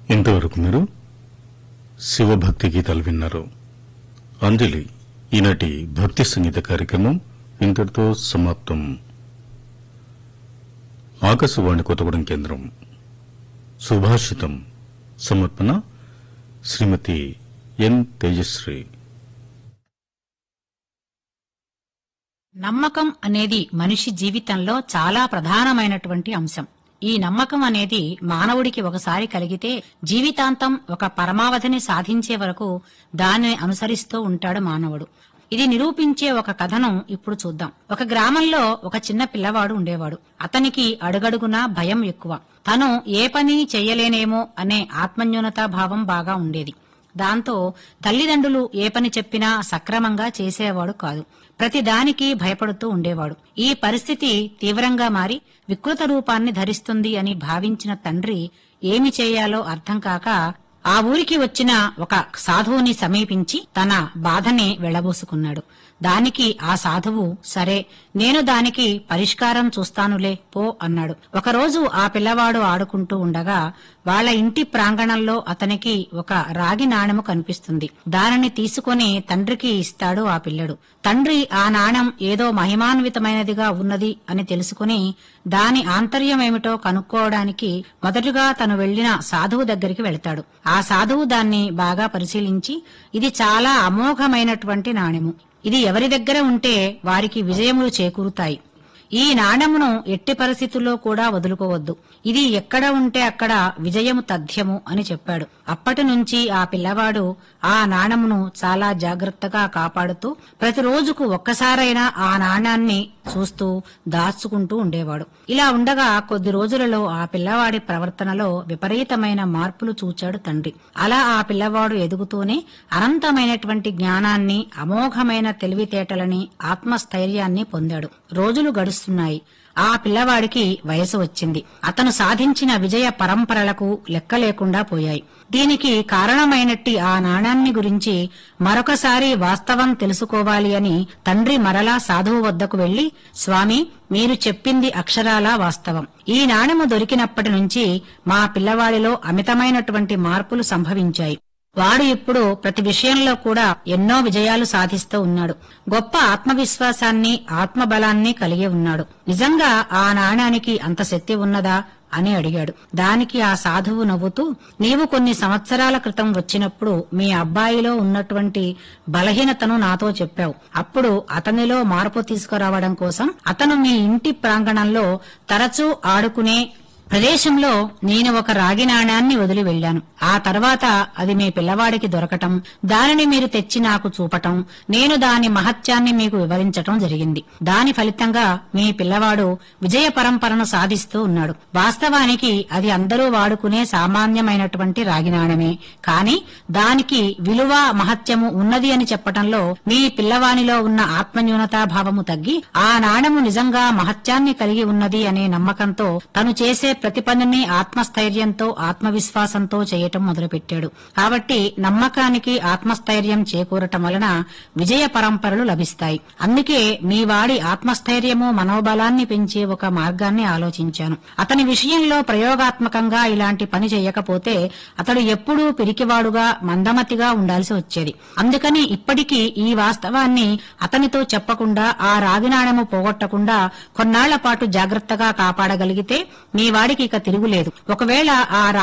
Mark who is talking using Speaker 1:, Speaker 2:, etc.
Speaker 1: ఇంతవరకు మీరు శివభక్తి గీతాలు విన్నారు అంజలి ఈనాటి భక్తి సంగీత కార్యక్రమం ఇంతటితో సమాప్తం ఆకాశవాణి కొత్తగూడెం కేంద్రం సుభాషితం సమర్పణ శ్రీమతి ఎన్ తేజశ్రీ
Speaker 2: నమ్మకం అనేది మనిషి జీవితంలో చాలా ప్రధానమైనటువంటి అంశం ఈ నమ్మకం అనేది మానవుడికి ఒకసారి కలిగితే జీవితాంతం ఒక పరమావధిని సాధించే వరకు దానిని అనుసరిస్తూ ఉంటాడు మానవుడు ఇది నిరూపించే ఒక కథనం ఇప్పుడు చూద్దాం ఒక గ్రామంలో ఒక చిన్న పిల్లవాడు ఉండేవాడు అతనికి అడుగడుగునా భయం ఎక్కువ తను ఏ పని చెయ్యలేనేమో అనే ఆత్మన్యూనతా భావం బాగా ఉండేది దాంతో తల్లిదండ్రులు ఏ పని చెప్పినా సక్రమంగా చేసేవాడు కాదు ప్రతిదానికి భయపడుతూ ఉండేవాడు ఈ పరిస్థితి తీవ్రంగా మారి వికృత రూపాన్ని ధరిస్తుంది అని భావించిన తండ్రి ఏమి చేయాలో అర్థం కాక ఆ ఊరికి వచ్చిన ఒక సాధువుని సమీపించి తన బాధని వెళ్లబోసుకున్నాడు దానికి ఆ సాధువు సరే నేను దానికి పరిష్కారం చూస్తానులే పో అన్నాడు ఒకరోజు ఆ పిల్లవాడు ఆడుకుంటూ ఉండగా వాళ్ళ ఇంటి ప్రాంగణంలో అతనికి ఒక రాగి నాణెము కనిపిస్తుంది దానిని తీసుకొని తండ్రికి ఇస్తాడు ఆ పిల్లడు తండ్రి ఆ నాణెం ఏదో మహిమాన్వితమైనదిగా ఉన్నది అని తెలుసుకుని దాని ఆంతర్యమేమిటో కనుక్కోవడానికి మొదటగా తను వెళ్లిన సాధువు దగ్గరికి వెళ్తాడు ఆ సాధువు దాన్ని బాగా పరిశీలించి ఇది చాలా అమోఘమైనటువంటి నాణెము ఇది ఎవరి దగ్గర ఉంటే వారికి విజయములు చేకూరుతాయి ఈ నాణెమును ఎట్టి పరిస్థితుల్లో కూడా వదులుకోవద్దు ఇది ఎక్కడ ఉంటే అక్కడ విజయము తథ్యము అని చెప్పాడు అప్పటి నుంచి ఆ పిల్లవాడు ఆ నాణెమును చాలా జాగ్రత్తగా కాపాడుతూ ప్రతిరోజుకు ఒక్కసారైనా ఆ నాణాన్ని చూస్తూ దాచుకుంటూ ఉండేవాడు ఇలా ఉండగా కొద్ది రోజులలో ఆ పిల్లవాడి ప్రవర్తనలో విపరీతమైన మార్పులు చూచాడు తండ్రి అలా ఆ పిల్లవాడు ఎదుగుతూనే అనంతమైనటువంటి జ్ఞానాన్ని అమోఘమైన తెలివితేటలని ఆత్మస్థైర్యాన్ని పొందాడు రోజులు గడుస్తున్నాయి ఆ పిల్లవాడికి వయసు వచ్చింది అతను సాధించిన విజయ పరంపరలకు లెక్క లేకుండా పోయాయి దీనికి కారణమైనట్టి ఆ నాణాన్ని గురించి మరొకసారి వాస్తవం తెలుసుకోవాలి అని తండ్రి మరలా సాధువు వద్దకు వెళ్లి స్వామి మీరు చెప్పింది అక్షరాలా వాస్తవం ఈ నాణెము దొరికినప్పటి నుంచి మా పిల్లవాడిలో అమితమైనటువంటి మార్పులు సంభవించాయి వాడు ఇప్పుడు ప్రతి విషయంలో కూడా ఎన్నో విజయాలు సాధిస్తూ ఉన్నాడు గొప్ప ఆత్మవిశ్వాసాన్ని ఆత్మబలాన్ని కలిగి ఉన్నాడు నిజంగా ఆ నాణానికి అంత శక్తి ఉన్నదా అని అడిగాడు దానికి ఆ సాధువు నవ్వుతూ నీవు కొన్ని సంవత్సరాల క్రితం వచ్చినప్పుడు మీ అబ్బాయిలో ఉన్నటువంటి బలహీనతను నాతో చెప్పావు అప్పుడు అతనిలో మార్పు తీసుకురావడం కోసం అతను మీ ఇంటి ప్రాంగణంలో తరచూ ఆడుకునే ప్రదేశంలో నేను ఒక రాగి నాణాన్ని వదిలి వెళ్లాను ఆ తర్వాత అది మీ పిల్లవాడికి దొరకటం దానిని మీరు తెచ్చి నాకు చూపటం నేను దాని మహత్యాన్ని మీకు వివరించటం జరిగింది దాని ఫలితంగా మీ పిల్లవాడు విజయ పరంపరను సాధిస్తూ ఉన్నాడు వాస్తవానికి అది అందరూ వాడుకునే సామాన్యమైనటువంటి రాగి నాణమే కాని దానికి విలువ మహత్యము ఉన్నది అని చెప్పటంలో మీ పిల్లవానిలో ఉన్న ఆత్మన్యూనతా భావము తగ్గి ఆ నాణము నిజంగా మహత్యాన్ని కలిగి ఉన్నది అనే నమ్మకంతో తను చేసే ప్రతి పనిని ఆత్మస్థైర్యంతో ఆత్మవిశ్వాసంతో చేయటం మొదలుపెట్టాడు కాబట్టి నమ్మకానికి ఆత్మస్థైర్యం చేకూరటం వలన విజయ పరంపరలు లభిస్తాయి అందుకే మీ వాడి ఆత్మస్థైర్యము మనోబలాన్ని పెంచే ఒక మార్గాన్ని ఆలోచించాను అతని విషయంలో ప్రయోగాత్మకంగా ఇలాంటి పని చేయకపోతే అతడు ఎప్పుడూ పిరికివాడుగా మందమతిగా ఉండాల్సి వచ్చేది అందుకని ఇప్పటికీ ఈ వాస్తవాన్ని అతనితో చెప్పకుండా ఆ రాగినాణము పోగొట్టకుండా కొన్నాళ్ల పాటు జాగ్రత్తగా కాపాడగలిగితే మీ వాడికి ఇక తిరుగులేదు ఒకవేళ ఆ